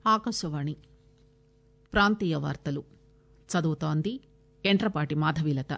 ఆకాశవాణి ప్రాంతీయ వార్తలు చదువుతోంది ఎంట్రపాటి మాధవీలత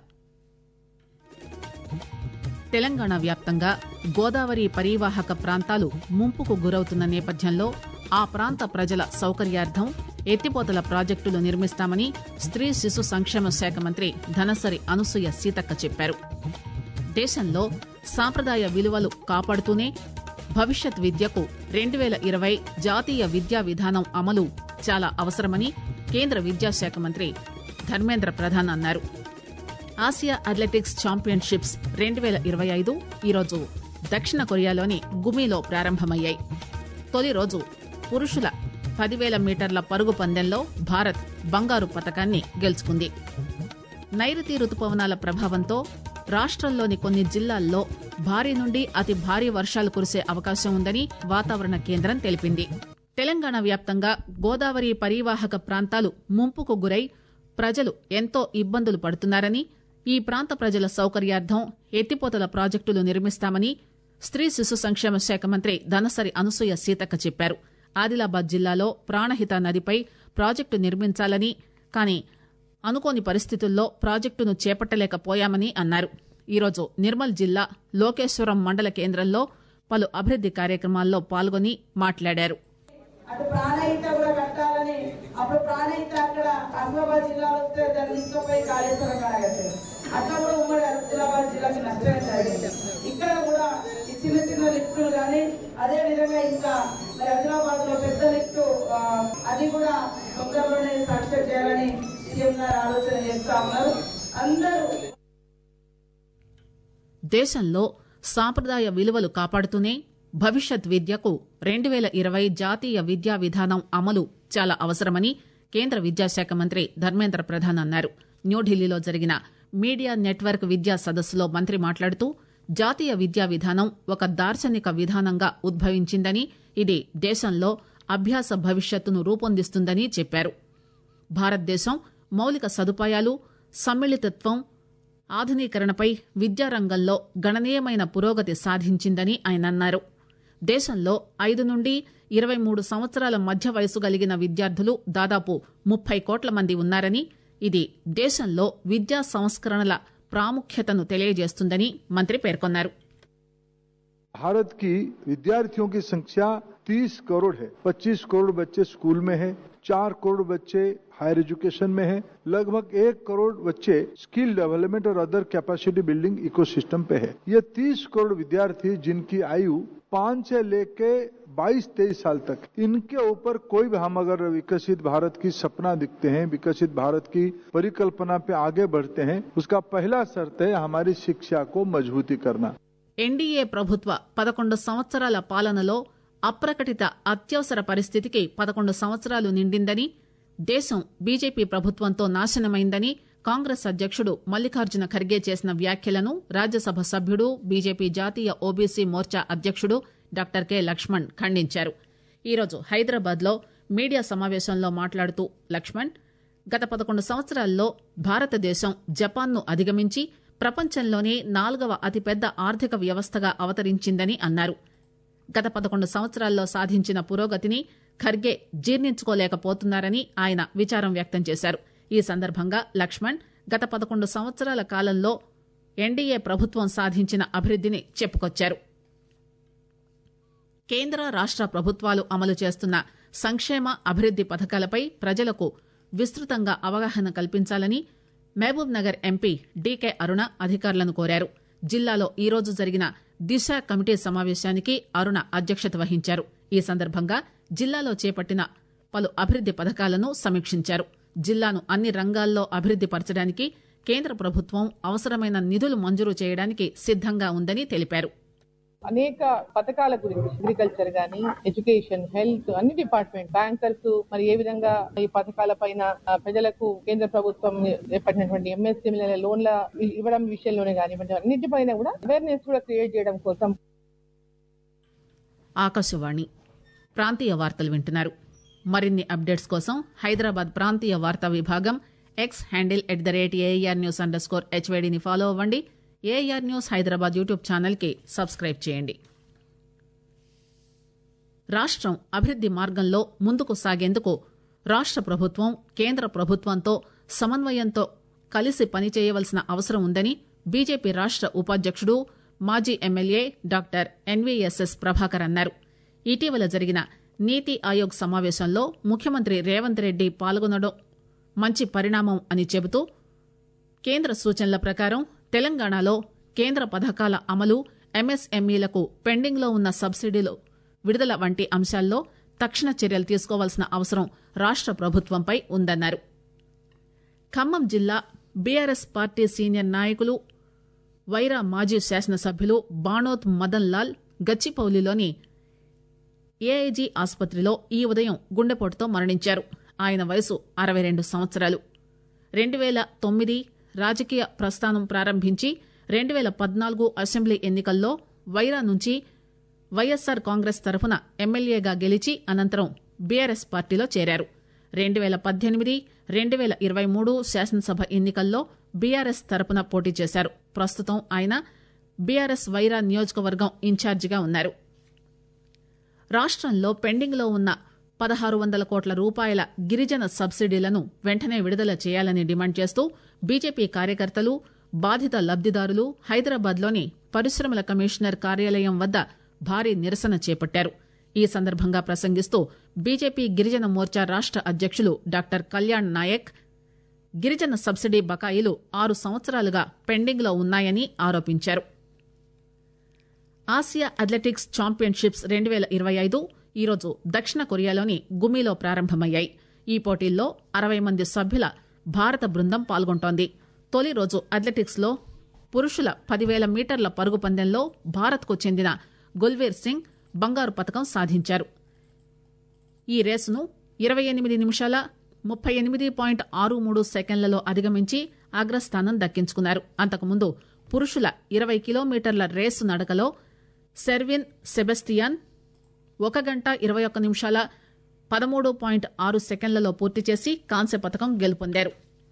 తెలంగాణ వ్యాప్తంగా గోదావరి పరీవాహక ప్రాంతాలు ముంపుకు గురవుతున్న నేపథ్యంలో ఆ ప్రాంత ప్రజల సౌకర్యార్థం ఎత్తిపోతల ప్రాజెక్టులు నిర్మిస్తామని స్త్రీ శిశు సంక్షేమ శాఖ మంత్రి ధనసరి అనసూయ సీతక్క చెప్పారు దేశంలో సాంప్రదాయ విలువలు కాపాడుతూనే భవిష్యత్ విద్యకు రెండు పేల ఇరవై జాతీయ విద్యా విధానం అమలు చాలా అవసరమని కేంద్ర విద్యాశాఖ మంత్రి ధర్మేంద్ర ప్రధాన్ అన్నారు ఆసియా అథ్లెటిక్స్ ఛాంపియన్షిప్స్ రెండు పేల ఇరవై ఐదు ఈరోజు దక్షిణ కొరియాలోని గుమీలో ప్రారంభమయ్యాయి తొలి రోజు పురుషుల పదివేల మీటర్ల పరుగు పందెంలో భారత్ బంగారు పతకాన్ని గెలుచుకుంది నైరుతి రుతుపవనాల ప్రభావంతో రాష్టంలోని కొన్ని జిల్లాల్లో భారీ నుండి అతి భారీ వర్షాలు కురిసే అవకాశం ఉందని వాతావరణ కేంద్రం తెలిపింది తెలంగాణ వ్యాప్తంగా గోదావరి పరీవాహక ప్రాంతాలు ముంపుకు గురై ప్రజలు ఎంతో ఇబ్బందులు పడుతున్నారని ఈ ప్రాంత ప్రజల సౌకర్యార్థం ఎత్తిపోతల ప్రాజెక్టులు నిర్మిస్తామని స్త్రీ శిశు సంక్షేమ శాఖ మంత్రి ధనసరి అనసూయ సీతక్క చెప్పారు ఆదిలాబాద్ జిల్లాలో ప్రాణహిత నదిపై ప్రాజెక్టు నిర్మించాలని కానీ అనుకోని పరిస్థితుల్లో ప్రాజెక్టును చేపట్టలేకపోయామని అన్నారు ఈరోజు నిర్మల్ జిల్లా లోకేశ్వరం మండల కేంద్రంలో పలు అభివృద్ది కార్యక్రమాల్లో పాల్గొని మాట్లాడారు అటు ప్రాణహిత కూడా కట్టాలని అప్పుడు ప్రాణహిత అక్కడ ఆసిఫాబాద్ జిల్లా వస్తే దాన్ని తీసుకుపోయి కాళేశ్వరం కడగట్లేదు అట్లా కూడా ఉమ్మడి ఆదిలాబాద్ జిల్లాకి నష్టమే జరిగింది ఇక్కడ కూడా ఈ చిన్న చిన్న లిఫ్టులు కానీ అదే విధంగా ఇంకా మరి ఆదిలాబాద్ లో పెద్ద లిఫ్ట్ ఆ, అది కూడా తొందరలోనే సక్సెస్ చేయాలని సీఎం గారు ఆలోచన చేస్తా ఉన్నారు అందరూ దేశంలో సాంప్రదాయ విలువలు కాపాడుతూనే భవిష్యత్ విద్యకు రెండు పేల ఇరవై జాతీయ విద్యా విధానం అమలు చాలా అవసరమని కేంద్ర విద్యాశాఖ మంత్రి ధర్మేంద్ర ప్రధాన్ అన్నారు న్యూఢిల్లీలో జరిగిన మీడియా నెట్వర్క్ విద్యా సదస్సులో మంత్రి మాట్లాడుతూ జాతీయ విద్యా విధానం ఒక దార్శనిక విధానంగా ఉద్భవించిందని ఇది దేశంలో అభ్యాస భవిష్యత్తును రూపొందిస్తుందని చెప్పారు భారతదేశం మౌలిక సదుపాయాలు సమ్మిళితత్వం ఆధునీకరణపై విద్యారంగంలో గణనీయమైన పురోగతి సాధించిందని ఆయన అన్నారు దేశంలో ఐదు నుండి ఇరవై మూడు సంవత్సరాల మధ్య వయసు కలిగిన విద్యార్థులు దాదాపు ముప్పై కోట్ల మంది ఉన్నారని ఇది దేశంలో విద్యా సంస్కరణల ప్రాముఖ్యతను తెలియజేస్తుందని మంత్రి పేర్కొన్నారు भारत की विद्यार्थियों की संख्या 30 करोड़ है 25 करोड़ बच्चे स्कूल में हैं, 4 करोड़ बच्चे हायर एजुकेशन में हैं, लगभग एक करोड़ बच्चे स्किल डेवलपमेंट और अदर कैपेसिटी बिल्डिंग इकोसिस्टम पे है ये 30 करोड़ विद्यार्थी जिनकी आयु पाँच से लेके 22 तेईस साल तक इनके ऊपर कोई भी हम अगर विकसित भारत की सपना दिखते हैं विकसित भारत की परिकल्पना पे आगे बढ़ते हैं उसका पहला शर्त है हमारी शिक्षा को मजबूती करना ఎన్డీఏ ప్రభుత్వ పదకొండు సంవత్సరాల పాలనలో అప్రకటిత అత్యవసర పరిస్థితికి పదకొండు సంవత్సరాలు నిండిందని దేశం బీజేపీ ప్రభుత్వంతో నాశనమైందని కాంగ్రెస్ అధ్యక్షుడు మల్లికార్జున ఖర్గే చేసిన వ్యాఖ్యలను రాజ్యసభ సభ్యుడు బీజేపీ జాతీయ ఓబీసీ మోర్చా అధ్యక్షుడు డాక్టర్ కె లక్ష్మణ్ ఖండించారు ఈరోజు హైదరాబాద్ లో మీడియా సమావేశంలో మాట్లాడుతూ లక్ష్మణ్ గత పదకొండు సంవత్సరాల్లో భారతదేశం జపాన్ను అధిగమించి ప్రపంచంలోనే నాలుగవ అతిపెద్ద ఆర్థిక వ్యవస్థగా అవతరించిందని అన్నారు గత పదకొండు సంవత్సరాల్లో సాధించిన పురోగతిని ఖర్గే జీర్ణించుకోలేకపోతున్నారని ఆయన విచారం వ్యక్తం చేశారు ఈ సందర్భంగా లక్ష్మణ్ గత పదకొండు సంవత్సరాల కాలంలో ఎన్డీఏ ప్రభుత్వం సాధించిన అభివృద్దిని చెప్పుకొచ్చారు కేంద్ర రాష్ట ప్రభుత్వాలు అమలు చేస్తున్న సంక్షేమ అభివృద్ది పథకాలపై ప్రజలకు విస్తృతంగా అవగాహన కల్పించాలని Mahabubnagar MP DK Aruna అధికారులను కోరారు జిల్లాలో ఈరోజు జరిగిన దిశ కమిటీ సమావేశానికి అరుణ అధ్యక్షత వహించారు ఈ సందర్భంగా జిల్లాలో చేపట్టిన పలు అభివృద్ది పథకాలను సమీక్షించారు జిల్లాను అన్ని రంగాల్లో అభివృద్ది పరచడానికి కేంద్ర ప్రభుత్వం అవసరమైన నిధులు మంజూరు చేయడానికి సిద్దంగా ఉందని తెలిపారు అనేక పథకాల గురించి అగ్రికల్చర్ గానీ ఎడ్యుకేషన్ హెల్త్ అన్ని డిపార్ట్మెంట్ బ్యాంకర్స్ మరి ఏ విధంగా ఈ పథకాల పైన ఆ, ప్రజలకు కేంద్ర ప్రభుత్వం ఏర్పడినటువంటి ఎంఎస్ఎంల లోన్ల ఇవ్వడం విషయంలోనే కానివ్వండి అన్నిటిపైన కూడా అవేర్నెస్ కూడా క్రియేట్ చేయడం కోసం ఆకాశవాణి ప్రాంతీయ వార్తలు వింటున్నారు మరిన్ని అప్డేట్స్ కోసం హైదరాబాద్ ప్రాంతీయ వార్తా విభాగం X handle at the rate AIR news under score హెచ్వైడిని ఫాలో అవ్వండి ఏఆర్ న్యూస్ హైదరాబాద్ యూట్యూబ్ ఛానల్కి సబ్స్క్రైబ్ చేయండి రాష్టం అభివృద్ది మార్గంలో ముందుకు సాగేందుకు రాష్ట ప్రభుత్వం కేంద్ర ప్రభుత్వంతో సమన్వయంతో కలిసి పనిచేయవలసిన అవసరం ఉందని బీజేపీ రాష్ట ఉపాధ్యక్షుడు మాజీ ఎమ్మెల్యే డాక్టర్ ఎన్వీఎస్ఎస్ ప్రభాకర్ అన్నారు ఇటీవల జరిగిన నీతి ఆయోగ్ సమావేశంలో ముఖ్యమంత్రి రేవంత్ రెడ్డి పాల్గొనడం మంచి పరిణామం అని చెబుతూ కేంద్ర సూచనల ప్రకారం తెలంగాణలో కేంద్ర పథకాల అమలు ఎంఎస్ఎంఈలకు పెండింగ్లో ఉన్న సబ్సిడీలు విడుదల వంటి అంశాల్లో తక్షణ చర్యలు తీసుకోవాల్సిన అవసరం రాష్ట ప్రభుత్వంపై ఉందన్నారు ఖమ్మం జిల్లా బీఆర్ఎస్ పార్టీ సీనియర్ నాయకులు వైరా మాజీ శాసనసభ్యులు బాణోత్ మదన్ లాల్ గచ్చిపౌలిలోని ఏఐజీ ఆసుపత్రిలో ఈ ఉదయం గుండెపోటుతో మరణించారు ఆయన వయసు అరవై రెండు సంవత్సరాలు రెండు పేల తొమ్మిది రాజకీయ ప్రస్థానం ప్రారంభించి రెండు పేల పద్నాలుగు అసెంబ్లీ ఎన్నికల్లో వైరా నుంచి వైఎస్సార్ కాంగ్రెస్ తరఫున ఎమ్మెల్యేగా గెలిచి అనంతరం బీఆర్ఎస్ పార్టీలో చేరారు రెండు పేల పద్దెనిమిది రెండు పేల ఇరవై మూడు శాసనసభ ఎన్నికల్లో బీఆర్ఎస్ తరపున పోటీ చేశారు ప్రస్తుతం ఆయన బీఆర్ఎస్ వైరా నియోజకవర్గం ఇన్ఛార్జిగా ఉన్నారు రాష్టంలో పెండింగ్లో ఉన్న పదహారు వందల కోట్ల రూపాయల గిరిజన సబ్సిడీలను వెంటనే విడుదల చేయాలని డిమాండ్ చేస్తూ బీజేపీ కార్యకర్తలు బాధిత లబ్దిదారులు హైదరాబాద్లోని పరిశ్రమల కమిషనర్ కార్యాలయం వద్ద భారీ నిరసన చేపట్టారు ఈ సందర్భంగా ప్రసంగిస్తూ బీజేపీ గిరిజన మోర్చా రాష్ట అధ్యక్షులు డాక్టర్ కళ్యాణ్ నాయక్ గిరిజన సబ్సిడీ బకాయిలు ఆరు సంవత్సరాలుగా పెండింగ్లో ఉన్నాయని ఆరోపించారు ఆసియా అథ్లెటిక్స్ ఛాంపియన్షిప్స్ రెండు పేల ఇరవై ఐదు ఈరోజు దక్షిణ కొరియాలోని గుమిలో ప్రారంభమయ్యాయి ఈ పోటీల్లో అరవై మంది సభ్యుల భారత బృందం పాల్గొంటోంది తొలి రోజు అథ్లెటిక్స్ లో పురుషుల పదివేల మీటర్ల పరుగు పందెంలో భారత్కు చెందిన గుల్వీర్ సింగ్ బంగారు పతకం సాధించారు ఈ రేసును ఇరవై ఎనిమిది నిమిషాల ముప్పై ఎనిమిది పాయింట్ ఆరు మూడు సెకండ్లలో అధిగమించి అగ్రస్థానం దక్కించుకున్నారు అంతకుముందు పురుషుల ఇరవై కిలోమీటర్ల రేసు నడకలో సెర్విన్ సెబెస్టియాన్ ఒక గంట ఇరవై ఒక్క నిమిషాల పదమూడు పాయింట్ ఆరు సెకండ్లలో పూర్తి చేసి కాంస్య పథకం గెలుపొందారు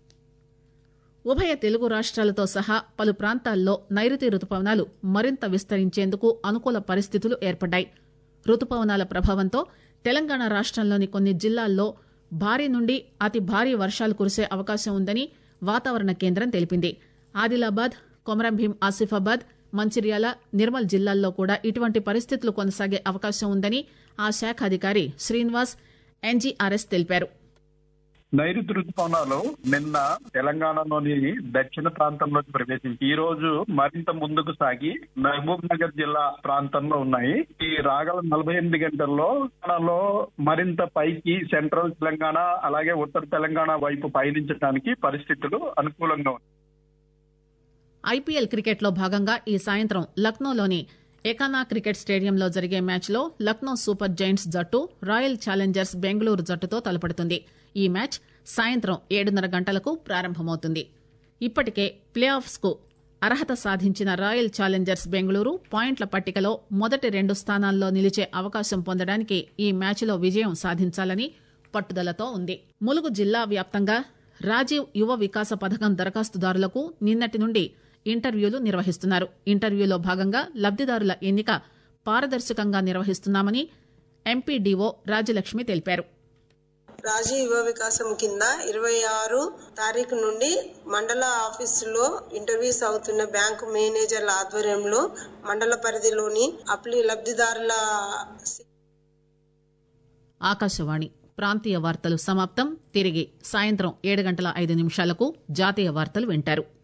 ఉభయ తెలుగు రాష్ట్రాలతో సహా పలు ప్రాంతాల్లో నైరుతి రుతుపవనాలు మరింత విస్తరించేందుకు అనుకూల పరిస్థితులు ఏర్పడ్డాయి రుతుపవనాల ప్రభావంతో తెలంగాణ రాష్టంలోని కొన్ని జిల్లాల్లో భారీ నుండి అతి భారీ వర్షాలు కురిసే అవకాశం ఉందని వాతావరణ కేంద్రం తెలిపింది ఆదిలాబాద్ కొమరంభీం ఆసిఫాబాద్ మంచిర్యాల నిర్మల్ జిల్లాల్లో కూడా ఇటువంటి పరిస్థితులు కొనసాగే అవకాశం ఉందని ఆ శాఖ అధికారి శ్రీనివాస్ ఎన్జీఆర్ఎస్ తెలిపారు నైరుతి రుతుపవనాలు నిన్న తెలంగాణలోని దక్షిణ ప్రాంతంలోకి ప్రవేశించి ఈ రోజు మరింత ముందుకు సాగి మహబూబ్ నగర్ జిల్లా ప్రాంతంలో ఉన్నాయి ఈ రాగల నలభై ఎనిమిది గంటల్లో తెలంగాణలో మరింత పైకి సెంట్రల్ తెలంగాణ అలాగే ఉత్తర తెలంగాణ వైపు పయనించడానికి పరిస్థితులు అనుకూలంగా ఉన్నాయి ఐపీఎల్ క్రికెట్లో భాగంగా ఈ సాయంత్రం లక్నోలోని ఎకానా క్రికెట్ స్టేడియంలో జరిగే మ్యాచ్లో లక్నో సూపర్ జైంట్స్ జట్టు రాయల్ ఛాలెంజర్స్ బెంగళూరు జట్టుతో తలపడుతుంది ఈ మ్యాచ్ సాయంత్రం ఏడున్నర గంటలకు ప్రారంభమవుతుంది ఇప్పటికే ప్లే ఆఫ్స్ కు అర్హత సాధించిన రాయల్ ఛాలెంజర్స్ బెంగళూరు పాయింట్ల పట్టికలో మొదటి రెండు స్థానాల్లో నిలిచే అవకాశం పొందడానికి ఈ మ్యాచ్లో విజయం సాధించాలని పట్టుదలతో ఉంది ములుగు జిల్లా వ్యాప్తంగా రాజీవ్ యువ వికాస పథకం దరఖాస్తుదారులకు నిన్నటి నుండి ఇంటర్వ్యూలు నిర్వహిస్తున్నారు ఇంటర్వ్యూలో భాగంగా లబ్దిదారుల ఎన్నిక పారదర్శకంగా నిర్వహిస్తున్నామని ఎంపీడీఓ రాజలక్ష్మి తెలిపారు రాజీవ్ యువ వికాసం కింద ఇరవై ఆరు తారీఖు నుండి మండల ఆఫీసులో ఇంటర్వ్యూస్ అవుతున్న బ్యాంకు మేనేజర్ల ఆధ్వర్యంలో మండల పరిధిలోని అప్లి లబ్ధిదారుల ఆకాశవాణి ప్రాంతీయ వార్తలు సమాప్తం తిరిగి సాయంత్రం ఏడు గంటల ఐదు నిమిషాలకు జాతీయ వార్తలు వింటారు